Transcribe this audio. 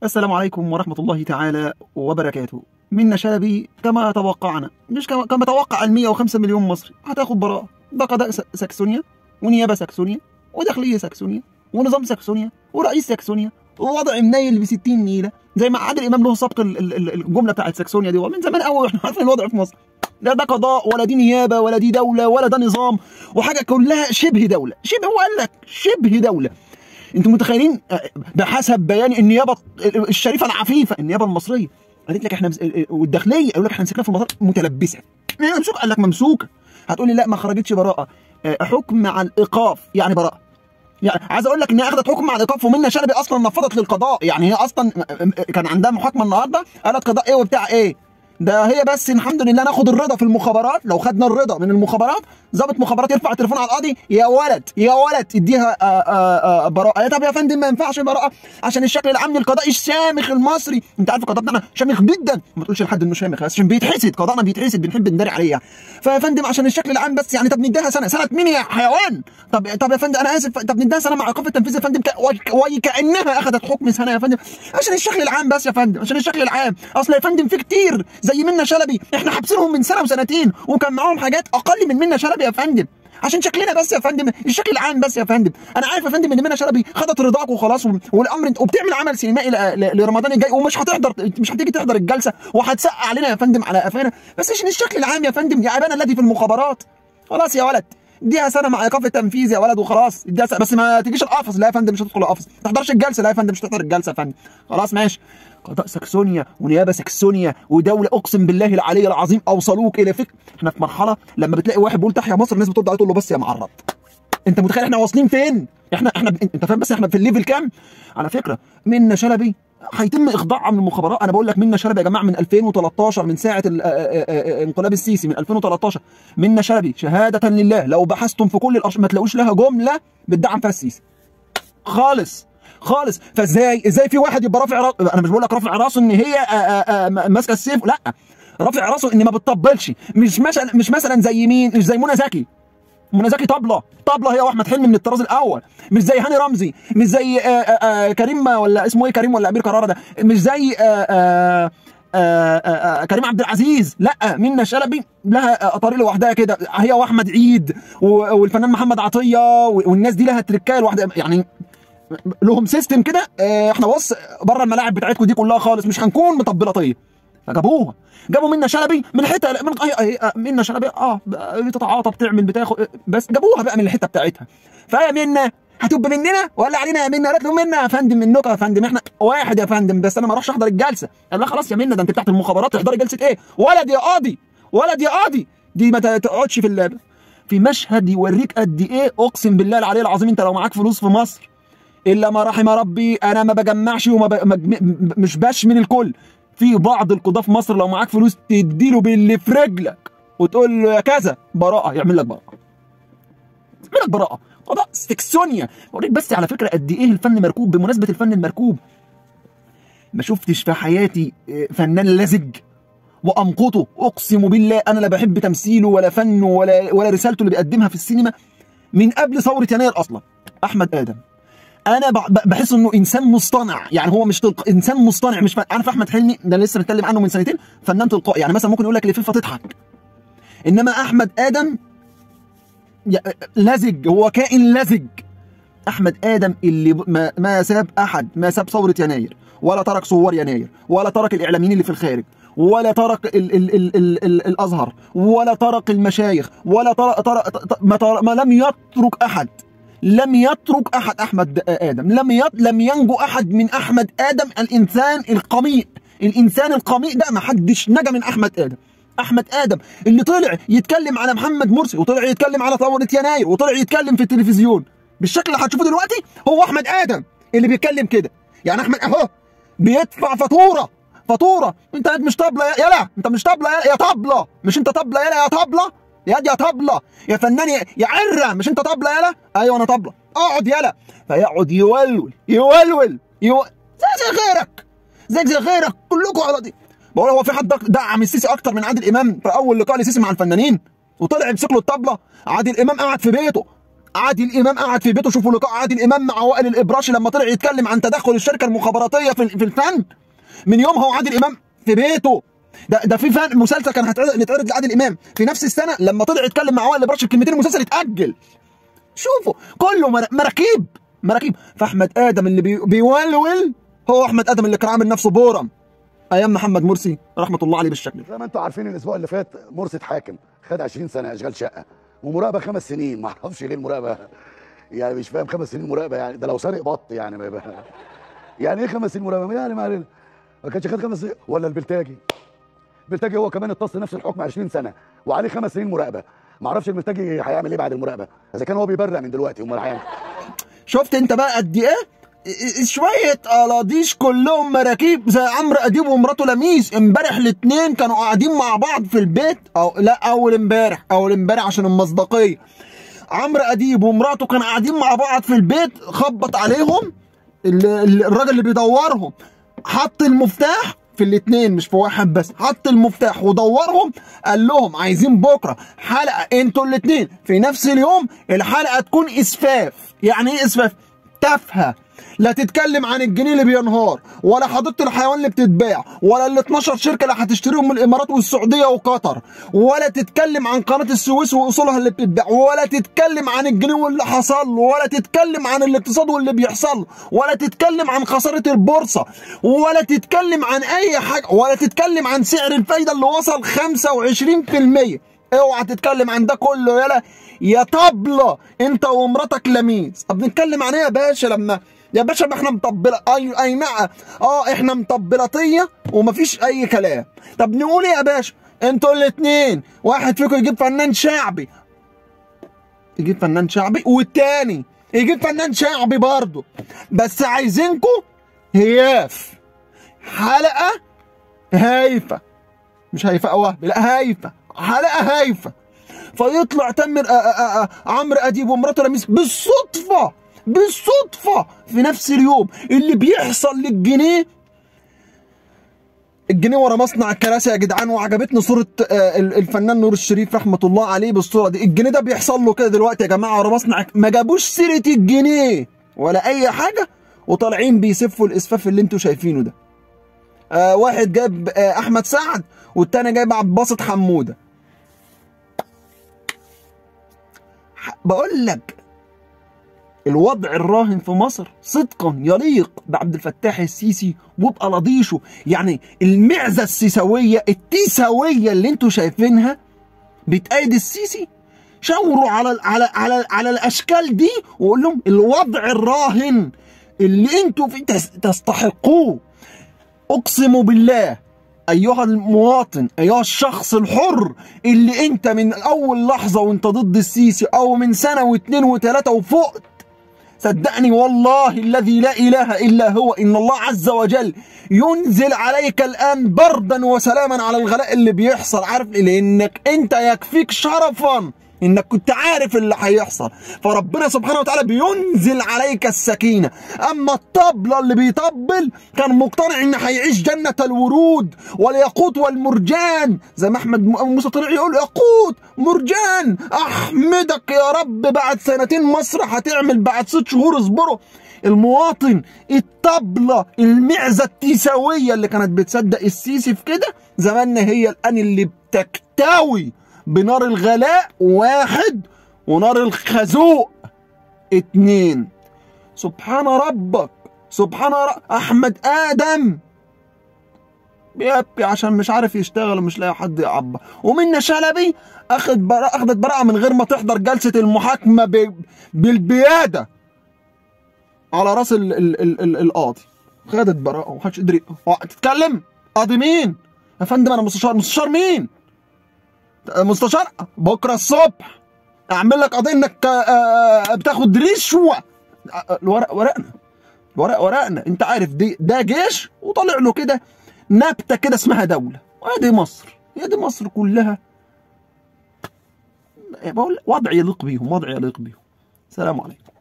السلام عليكم ورحمة الله تعالى وبركاته منا شلبي كما توقعنا مش كما, كما توقع ال 105 مليون مصري هتاخد براءة ده قضاء س- ساكسونيا ونيابة ساكسونيا وداخلية ساكسونيا ونظام ساكسونيا ورئيس ساكسونيا ووضع منيل ب 60 نيلة زي ما عادل إمام له سبق ال- ال- ال- الجملة بتاعت ساكسونيا دي والله من زمان قوي احنا عارفين الوضع في مصر لا ده قضاء ولا دي نيابة ولا دي دولة ولا ده نظام وحاجة كلها شبه دولة شبه هو قال لك شبه دولة انتوا متخيلين آه، بحسب بيان النيابه الشريفه العفيفه النيابه المصريه قالت لك احنا مس... والداخليه قالوا لك احنا مسكناها في المطار متلبسه يعني ممسوكه قال لك ممسوكه هتقول لي لا ما خرجتش براءه آه، حكم على الايقاف يعني براءه يعني عايز اقول لك ان هي اخذت حكم على الايقاف ومنى شلبي اصلا نفضت للقضاء يعني هي اصلا كان عندها محاكمه النهارده قالت قضاء ايه وبتاع ايه ده هي بس الحمد لله ناخد الرضا في المخابرات لو خدنا الرضا من المخابرات ضابط مخابرات يرفع التليفون على القاضي يا ولد يا ولد اديها آه، آه، آه، براءه يا طب يا فندم ما ينفعش براءه عشان الشكل العام للقضاء الشامخ المصري انت عارف القضاء بتاعنا شامخ جدا ما تقولش لحد انه شامخ بس عشان بيتحسد قضاءنا بيتحسد بنحب نداري عليه يعني فيا فندم عشان الشكل العام بس يعني طب نديها سنه سنه مين يا حيوان طب طب يا فندم انا اسف طب نديها سنه مع ايقاف التنفيذ يا فندم ك- وك- وكانها اخذت حكم سنه يا فندم عشان الشكل العام بس يا فندم عشان الشكل العام اصل يا فندم في كتير زي منى شلبي احنا حابسينهم من سنه وسنتين وكان معاهم حاجات اقل من منى شلبي يا فندم عشان شكلنا بس يا فندم الشكل العام بس يا فندم انا عارف يا فندم ان منى شلبي خدت رضاك وخلاص و- والامر وبتعمل عمل سينمائي ل- ل- لرمضان الجاي ومش هتحضر مش هتيجي تحضر الجلسه وهتسقع علينا يا فندم على قفانا بس عشان الشكل العام يا فندم يا ابانا الذي في المخابرات خلاص يا ولد اديها سنه مع ايقاف التنفيذ يا ولد وخلاص اديها سنة. بس ما تجيش القفص لا يا فندم مش هتدخل القفص ما تحضرش الجلسه لا يا فندم مش هتحضر الجلسه يا فندم خلاص ماشي قضاء ساكسونيا ونيابه ساكسونيا ودوله اقسم بالله العلي العظيم اوصلوك الى فكر احنا في مرحله لما بتلاقي واحد بيقول تحيا مصر الناس بترد عليه تقول له بس يا معرض انت متخيل احنا واصلين فين احنا احنا انت فاهم بس احنا في الليفل كام على فكره منى شلبي هيتم اخضاعها من المخابرات انا بقول لك منى شلبي يا جماعه من 2013 من ساعه ال- آه، آه، آه، انقلاب السيسي من 2013 منى شلبي شهاده لله لو بحثتم في كل الأرش ما تلاقوش لها جمله بتدعم فيها السيسي خالص خالص فازاي ازاي في واحد يبقى رافع راسه انا مش بقول لك رافع راسه ان هي آه، آه، آه، ماسكه السيف لا رافع راسه ان ما بتطبلش مش مثلا مش مثلا زي مين مش زي منى زكي منى زكي طبله طبله هي واحمد حلمي من الطراز الاول مش زي هاني رمزي مش زي آه آه آه كريم ولا اسمه ايه كريم ولا امير كرارة ده مش زي آه آه آه آه آه كريم عبد العزيز لا منى شلبي لها آه، طريق لوحدها كده هي واحمد عيد و- والفنان محمد عطيه و- والناس دي لها تركايه لوحدها يعني لهم سيستم كده آه، احنا بص بره الملاعب بتاعتكم دي كلها خالص مش هنكون مطبلطيه فجابوها جابوا منى شلبي من حته من آه، آه، آه، منى شلبي اه بتتعاطى بتعمل بتاخد آه، بس جابوها بقى من الحته بتاعتها فيا منى هتبقى مننا ولا علينا يا منى قالت له منى يا فندم منكم يا فندم احنا واحد يا فندم بس انا ما اروحش احضر الجلسه قال لها خلاص يا منى ده انت بتاعت المخابرات تحضري جلسه ايه ولد يا قاضي ولد يا قاضي دي ما تقعدش في اللعبه في مشهد يوريك قد ايه اقسم بالله العلي العظيم انت لو معاك فلوس في مصر الا ما رحم ربي انا ما بجمعش وما ب... ما... م- مش بشمل الكل في بعض القضاه في مصر لو معاك فلوس تديله باللي في رجلك وتقول له يا كذا براءه يعمل لك براءه يعمل لك براءه قضاء سكسونيا بوريك بس على فكره قد ايه الفن مركوب بمناسبه الفن المركوب ما شفتش في حياتي آه، فنان لزج وامقته اقسم بالله انا لا بحب تمثيله ولا فنه ولا ولا رسالته اللي بيقدمها في السينما من قبل ثوره يناير اصلا احمد ادم انا ب- ب- بحس انه انسان مصطنع يعني هو مش تلق... انسان مصطنع مش ف... عارف احمد حلمي ده لسه بنتكلم عنه من سنتين فنان تلقائي يعني مثلا ممكن يقول لك لفيفه تضحك انما احمد ادم ي- لزج هو كائن لزج احمد ادم اللي ب- ما, ما ساب احد ما ساب ثوره يناير ولا ترك ثوار يناير ولا ترك الاعلاميين اللي في الخارج ولا ترك ال ال ال ال ال الازهر ولا ترك المشايخ ولا ترك, ترك ما, ترك ما لم يترك احد لم يترك احد احمد ادم لم يت لم ينجو احد من احمد ادم الانسان القميء الانسان القميء ده ما حدش نجا من احمد ادم احمد ادم اللي طلع يتكلم على محمد مرسي وطلع يتكلم على ثوره يناير وطلع يتكلم في التلفزيون بالشكل اللي هتشوفوه دلوقتي هو احمد ادم اللي بيتكلم كده يعني احمد اهو بيدفع فاتوره فاتوره انت مش طبله يا- يلا انت مش طبله يا يا طبله مش انت طبله يلا يا طبله يا دي يا طبله يا فنان يا, يا عره مش انت طبله يلا ايوه انا طبله اقعد يلا فيقعد يولول يولول يو... زي زي غيرك زي زي غيرك كلكم على دي بقول هو في حد دعم السيسي اكتر من عادل امام في اول لقاء للسيسي مع الفنانين وطلع يمسك له الطبله عادل امام قعد في بيته عادل امام قعد في بيته شوفوا لقاء عادل امام مع وائل الابراشي لما طلع يتكلم عن تدخل الشركه المخابراتيه في في الفن من يومها وعادل امام في بيته ده ده في فن مسلسل كان هيتعرض يتعرض لعادل امام في نفس السنه لما طلع يتكلم مع وائل الابراشي بكلمتين المسلسل اتاجل شوفوا كله مر- مراكيب مراكيب فاحمد ادم اللي بي بيولول هو احمد ادم اللي كان عامل نفسه بورم ايام محمد مرسي رحمه الله عليه بالشكل ده زي ما انتم عارفين الاسبوع اللي فات مرسي اتحاكم خد 20 سنه اشغال شقه ومراقبه خمس سنين ما اعرفش ليه المراقبه يعني مش فاهم خمس سنين مراقبه يعني ده لو سارق بط يعني ما يبقى يعني ايه خمس سنين مراقبه يعني ما علينا ما كانش خد خمس سنين ولا البلتاجي البلتاجي هو كمان اتصل نفس الحكم 20 سنه وعليه خمس سنين مراقبه ما اعرفش البلتاجي هيعمل ايه بعد المراقبه اذا كان هو بيبرق من دلوقتي امال هيعمل شفت انت بقى قد ايه ا- ا- شوية قلاضيش كلهم مراكيب زي عمرو اديب ومراته لميس امبارح الاتنين كانوا قاعدين مع بعض في البيت او لا اول امبارح اول امبارح عشان المصداقية عمرو اديب ومراته كانوا قاعدين مع بعض في البيت خبط عليهم ال- ال- الراجل اللي بيدورهم حط المفتاح في الاتنين مش في واحد بس حط المفتاح ودورهم قال لهم عايزين بكره حلقه انتوا الاتنين في نفس اليوم الحلقه تكون اسفاف يعني ايه اسفاف تافهه لا تتكلم عن الجنيه اللي بينهار ولا حديقه الحيوان اللي بتتباع ولا ال 12 شركه اللي هتشتريهم من الامارات والسعوديه وقطر ولا تتكلم عن قناه السويس واصولها اللي بتتباع ولا تتكلم عن الجنيه واللي حصل له ولا تتكلم عن الاقتصاد واللي بيحصل له ولا تتكلم عن خساره البورصه ولا تتكلم عن اي حاجه ولا تتكلم عن سعر الفايده اللي وصل 25% اوعى تتكلم عن ده كله يالا يا طبلة انت ومراتك لميس طب نتكلم عن ايه يا باشا لما يا باشا ما احنا مطبلة اي اي نعم اه احنا مطبلطية ومفيش اي كلام طب نقول ايه يا باشا انتوا الاتنين واحد فيكم يجيب فنان شعبي يجيب فنان شعبي والتاني يجيب فنان شعبي برضه بس عايزينكم هياف حلقة هايفة مش هايفة وهبي لا هايفة حلقة هايفة فيطلع تامر آ- آ- آ- عمرو اديب ومراته لميس بالصدفة بالصدفة في نفس اليوم اللي بيحصل للجنيه الجنيه ورا مصنع الكراسي يا جدعان وعجبتني صورة آه، ال- الفنان نور الشريف رحمة الله عليه بالصورة دي الجنيه ده بيحصل له كده دلوقتي يا جماعة ورا مصنع ما جابوش سيرة الجنيه ولا أي حاجة وطالعين بيسفوا الإسفاف اللي انتوا شايفينه ده آه واحد جاب آه أحمد سعد والتاني جايب عبد الباسط حمودة ح- بقول لك الوضع الراهن في مصر صدقا يليق بعبد الفتاح السيسي وبقلاضيشه يعني المعزه السيساويه التيساويه اللي انتوا شايفينها بتأيد السيسي شاوروا على على على على الاشكال دي وقول لهم الوضع الراهن اللي انتوا فيه تس- تستحقوه اقسم بالله ايها المواطن ايها الشخص الحر اللي انت من اول لحظه وانت ضد السيسي او من سنه واثنين وثلاثه وفقت صدقني والله الذي لا اله الا هو ان الله عز وجل ينزل عليك الان بردا وسلاما على الغلاء اللي بيحصل عارف ليه؟ لانك انت يكفيك شرفا انك كنت عارف اللي هيحصل فربنا سبحانه وتعالى بينزل عليك السكينه اما الطبله اللي بيطبل كان مقتنع ان هيعيش جنه الورود والياقوت والمرجان زي ما احمد م- موسى طلع يقول ياقوت مرجان احمدك يا رب بعد سنتين مصر هتعمل بعد ست شهور اصبروا المواطن الطبلة المعزة التيساوية اللي كانت بتصدق السيسي في كده زماننا هي الآن اللي بتكتوي بنار الغلاء واحد ونار الخازوق اتنين سبحان ربك سبحان رب أحمد آدم بيبكي عشان مش عارف يشتغل ومش لاقي حد يعبر ومنى شلبي اخد براءة اخدت براءة من غير ما تحضر جلسة المحاكمة ب... بالبيادة على راس ال... ال... ال... ال... القاضي خدت براءة ومحدش قدر ي- هو تتكلم قاضي مين يا فندم انا مستشار مستشار مين مستشار بكره الصبح اعمل لك قضيه انك آه، آه، بتاخد رشوه آه، الورق ورقنا ورق ورقنا انت عارف دي ده جيش وطالع له كده نبته كده اسمها دوله وادي مصر هي دي مصر كلها بقول وضع يليق بيهم وضع يليق بيهم سلام عليكم